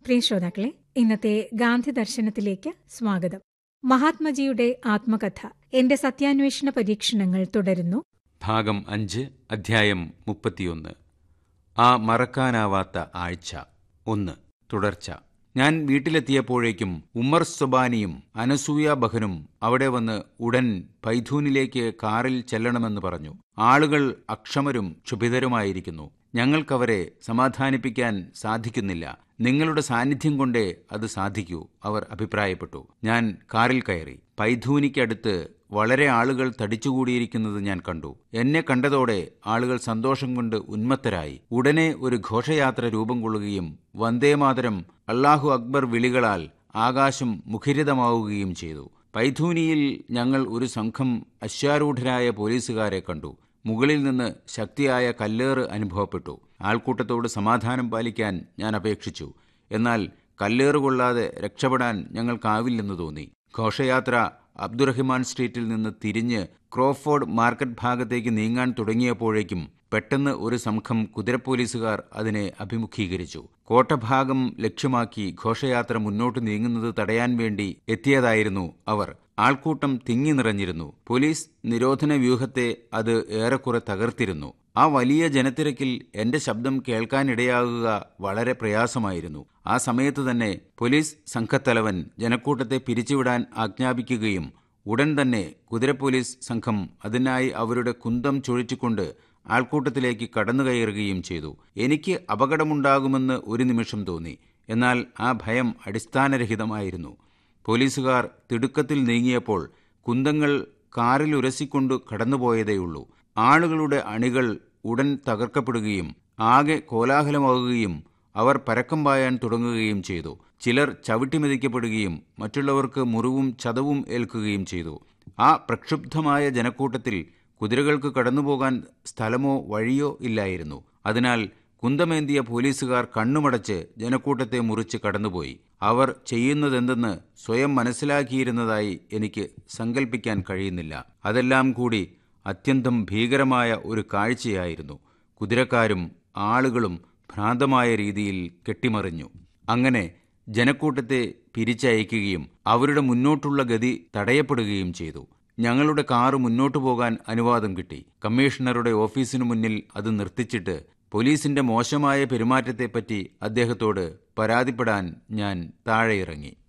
പ്രിയ ശ്രോതാക്കളെ ഇന്നത്തെ ഗാന്ധി ദർശനത്തിലേക്ക് സ്വാഗതം മഹാത്മജിയുടെ ആത്മകഥ എന്റെ സത്യാന്വേഷണ പരീക്ഷണങ്ങൾ തുടരുന്നു ഭാഗം അഞ്ച് അധ്യായം മുപ്പത്തിയൊന്ന് ആ മറക്കാനാവാത്ത ആഴ്ച ഒന്ന് തുടർച്ച ഞാൻ വീട്ടിലെത്തിയപ്പോഴേക്കും ഉമ്മർ സുബാനിയും അനസൂയ ബഹനും അവിടെ വന്ന് ഉടൻ പൈഥൂനിലേക്ക് കാറിൽ ചെല്ലണമെന്ന് പറഞ്ഞു ആളുകൾ അക്ഷമരും ക്ഷുഭിതരുമായിരിക്കുന്നു ഞങ്ങൾക്കവരെ സമാധാനിപ്പിക്കാൻ സാധിക്കുന്നില്ല നിങ്ങളുടെ സാന്നിധ്യം കൊണ്ടേ അത് സാധിക്കൂ അവർ അഭിപ്രായപ്പെട്ടു ഞാൻ കാറിൽ കയറി പൈഥൂനിക്കടുത്ത് വളരെ ആളുകൾ തടിച്ചുകൂടിയിരിക്കുന്നത് ഞാൻ കണ്ടു എന്നെ കണ്ടതോടെ ആളുകൾ സന്തോഷം കൊണ്ട് ഉന്മത്തരായി ഉടനെ ഒരു ഘോഷയാത്ര രൂപം കൊള്ളുകയും വന്ദേമാതരം അള്ളാഹു അക്ബർ വിളികളാൽ ആകാശം മുഖരിതമാവുകയും ചെയ്തു പൈഥൂനിയിൽ ഞങ്ങൾ ഒരു സംഘം അശ്വാരൂഢരായ പോലീസുകാരെ കണ്ടു മുകളിൽ നിന്ന് ശക്തിയായ കല്ലേറ് അനുഭവപ്പെട്ടു ആൾക്കൂട്ടത്തോട് സമാധാനം പാലിക്കാൻ ഞാൻ അപേക്ഷിച്ചു എന്നാൽ കല്ലേറ് കൊള്ളാതെ രക്ഷപ്പെടാൻ ഞങ്ങൾക്കാവില്ലെന്ന് തോന്നി ഘോഷയാത്ര അബ്ദുറഹിമാൻ സ്ട്രീറ്റിൽ നിന്ന് തിരിഞ്ഞ് ക്രോഫോർഡ് മാർക്കറ്റ് ഭാഗത്തേക്ക് നീങ്ങാൻ തുടങ്ങിയപ്പോഴേക്കും പെട്ടെന്ന് ഒരു സംഘം കുതിരപ്പോലീസുകാർ അതിനെ അഭിമുഖീകരിച്ചു കോട്ടഭാഗം ലക്ഷ്യമാക്കി ഘോഷയാത്ര മുന്നോട്ട് നീങ്ങുന്നത് തടയാൻ വേണ്ടി എത്തിയതായിരുന്നു അവർ ആൾക്കൂട്ടം തിങ്ങി നിറഞ്ഞിരുന്നു പോലീസ് നിരോധന വ്യൂഹത്തെ അത് ഏറെക്കുറെ തകർത്തിരുന്നു ആ വലിയ ജനത്തിരക്കിൽ എന്റെ ശബ്ദം കേൾക്കാനിടയാകുക വളരെ പ്രയാസമായിരുന്നു ആ സമയത്ത് തന്നെ പോലീസ് സംഘത്തലവൻ ജനക്കൂട്ടത്തെ പിരിച്ചുവിടാൻ ആജ്ഞാപിക്കുകയും ഉടൻ തന്നെ കുതിരപ്പോലീസ് സംഘം അതിനായി അവരുടെ കുന്തം ചൊഴിച്ചുകൊണ്ട് ആൾക്കൂട്ടത്തിലേക്ക് കടന്നുകയറുകയും ചെയ്തു എനിക്ക് അപകടമുണ്ടാകുമെന്ന് ഒരു നിമിഷം തോന്നി എന്നാൽ ആ ഭയം അടിസ്ഥാനരഹിതമായിരുന്നു പോലീസുകാർ തിടുക്കത്തിൽ നീങ്ങിയപ്പോൾ കുന്തങ്ങൾ കാറിൽ ഉരസിക്കൊണ്ട് കടന്നുപോയതേയുള്ളൂ ആളുകളുടെ അണികൾ ഉടൻ തകർക്കപ്പെടുകയും ആകെ കോലാഹലമാകുകയും അവർ പരക്കം പായാൻ തുടങ്ങുകയും ചെയ്തു ചിലർ ചവിട്ടിമെതിക്കപ്പെടുകയും മറ്റുള്ളവർക്ക് മുറിവും ചതവും ഏൽക്കുകയും ചെയ്തു ആ പ്രക്ഷുബ്ധമായ ജനക്കൂട്ടത്തിൽ കുതിരകൾക്ക് കടന്നുപോകാൻ സ്ഥലമോ വഴിയോ ഇല്ലായിരുന്നു അതിനാൽ കുന്തമേന്തിയ പോലീസുകാർ കണ്ണുമടച്ച് ജനക്കൂട്ടത്തെ മുറിച്ച് കടന്നുപോയി അവർ ചെയ്യുന്നതെന്തെന്ന് സ്വയം മനസ്സിലാക്കിയിരുന്നതായി എനിക്ക് സങ്കല്പിക്കാൻ കഴിയുന്നില്ല അതെല്ലാം കൂടി അത്യന്തം ഭീകരമായ ഒരു കാഴ്ചയായിരുന്നു കുതിരക്കാരും ആളുകളും ഭ്രാന്തമായ രീതിയിൽ കെട്ടിമറിഞ്ഞു അങ്ങനെ ജനക്കൂട്ടത്തെ പിരിച്ചയക്കുകയും അവരുടെ മുന്നോട്ടുള്ള ഗതി തടയപ്പെടുകയും ചെയ്തു ഞങ്ങളുടെ കാറ് മുന്നോട്ടു പോകാൻ അനുവാദം കിട്ടി കമ്മീഷണറുടെ ഓഫീസിനു മുന്നിൽ അത് നിർത്തിച്ചിട്ട് പോലീസിന്റെ മോശമായ പെരുമാറ്റത്തെപ്പറ്റി അദ്ദേഹത്തോട് പരാതിപ്പെടാൻ ഞാൻ താഴെയിറങ്ങി